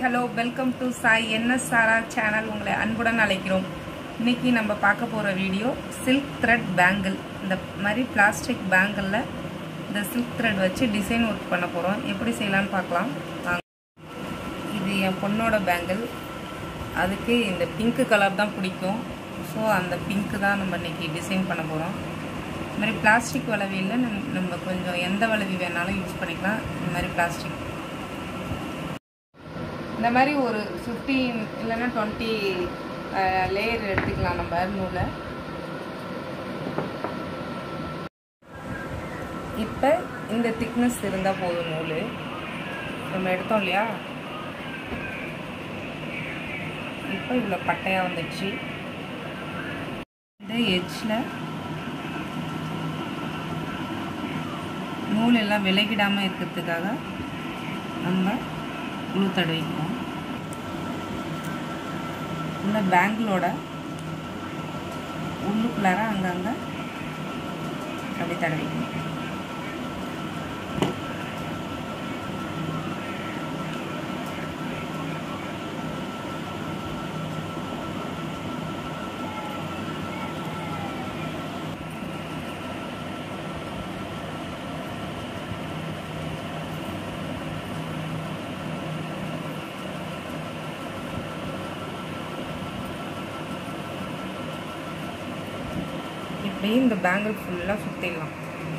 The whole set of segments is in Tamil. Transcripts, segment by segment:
hello welcome to Sai N S Sara உங்களை அன்புடன் அழைக்கிறோம் இன்னைக்கு நம்ம பார்க்க போகிற வீடியோ சில்க் த்ரெட் பேங்கிள் இந்த மாதிரி பிளாஸ்டிக் பேங்கிளில் இந்த சில்க் த்ரெட் வச்சு டிசைன் ஒர்க் பண்ண போகிறோம் எப்படி செய்யலான்னு பார்க்கலாம் வாங்க இது என் பொண்ணோட பேங்கிள் அதுக்கு இந்த பிங்க்கு கலர் தான் பிடிக்கும் ஸோ அந்த பிங்க்கு தான் நம்ம இன்னைக்கு டிசைன் பண்ண போகிறோம் இந்த மாதிரி பிளாஸ்டிக் வளவியில் நம் நம்ம கொஞ்சம் எந்த வளவி வேணாலும் யூஸ் பண்ணிக்கலாம் இந்த மாதிரி பிளாஸ்டிக் இந்த மாதிரி ஒரு ஃபிஃப்டீன் இல்லைன்னா டுவெண்ட்டி லேயர் எடுத்துக்கலாம் நம்ம நூலை இப்போ இந்த திக்னஸ் இருந்தால் போதும் நூல் நம்ம எடுத்தோம் இல்லையா இப்போ இவ்வளோ பட்டையாக வந்துடுச்சு இந்த எட்ஜில் நூல் எல்லாம் விலகிடாமல் இருக்கிறதுக்காக நம்ம குழு தடவிக்கணும் இந்த பேங்கிளோட உள்ளுக்குள்ளார அங்கங்கே அப்படி தடவிக்கணும் இப்படி இந்த பேங்கிள் ஃபுல்லாக சுற்றிடலாம்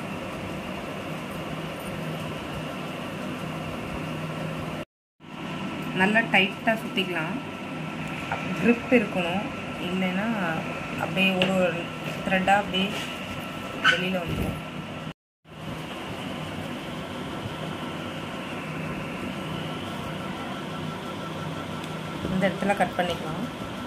நல்லா டைட்டாக சுற்றிக்கலாம் க்ரிப் இருக்கணும் இல்லைன்னா அப்படியே ஒரு ஒரு த்ரெட்டாக அப்படியே வெளியில் வந்துடும் இந்த இடத்துல கட் பண்ணிக்கலாம்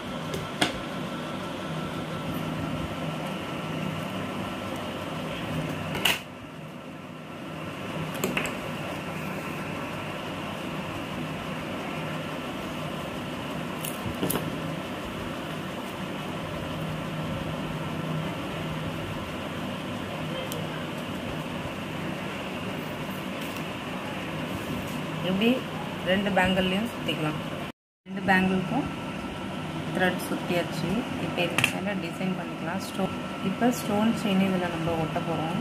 இப்படி ரெண்டு பேங்கிள்லேயும் சுற்றிக்கலாம் ரெண்டு பேங்கிளுக்கும் த்ரெட் சுற்றியாச்சு இப்போ இதுக்கு மேலே டிசைன் பண்ணிக்கலாம் ஸ்டோ இப்போ ஸ்டோன் செயின் இதில் நம்ம ஒட்ட போகிறோம்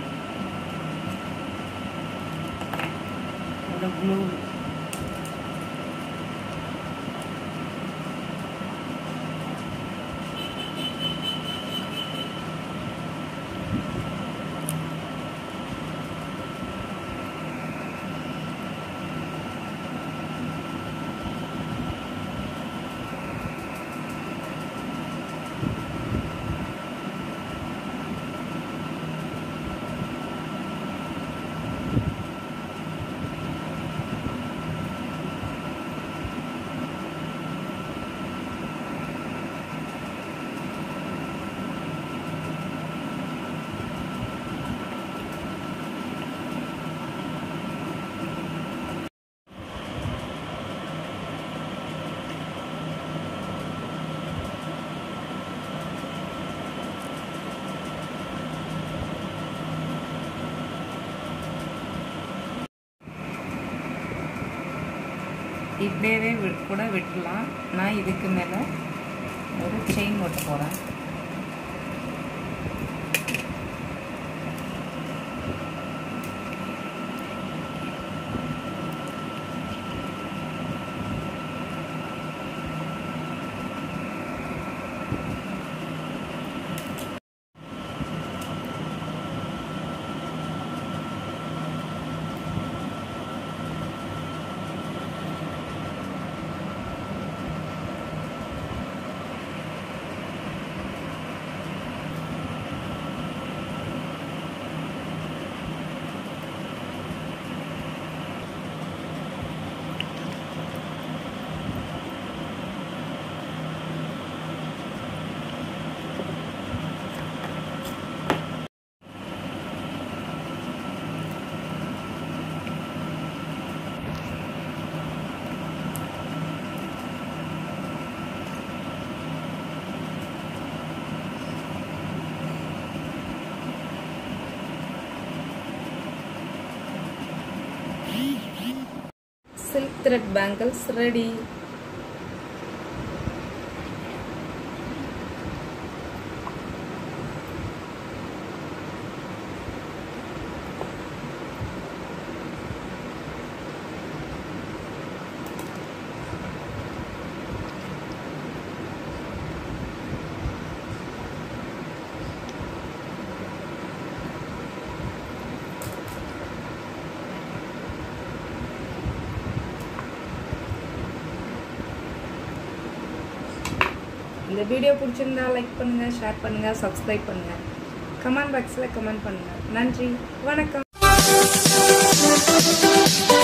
இந்த க்ளூ இப்படியே கூட விட்டுலாம் நான் இதுக்கு மேலே ஒரு செயின் ஓட்ட போகிறேன் சில்க் த்ரெட் பேங்கிள்ஸ் ரெடி இந்த வீடியோ பிடிச்சிருந்தா லைக் பண்ணுங்கள் ஷேர் பண்ணுங்கள் சப்ஸ்கிரைப் பண்ணுங்கள் கமெண்ட் பாக்ஸில் கமெண்ட் பண்ணுங்கள் நன்றி வணக்கம்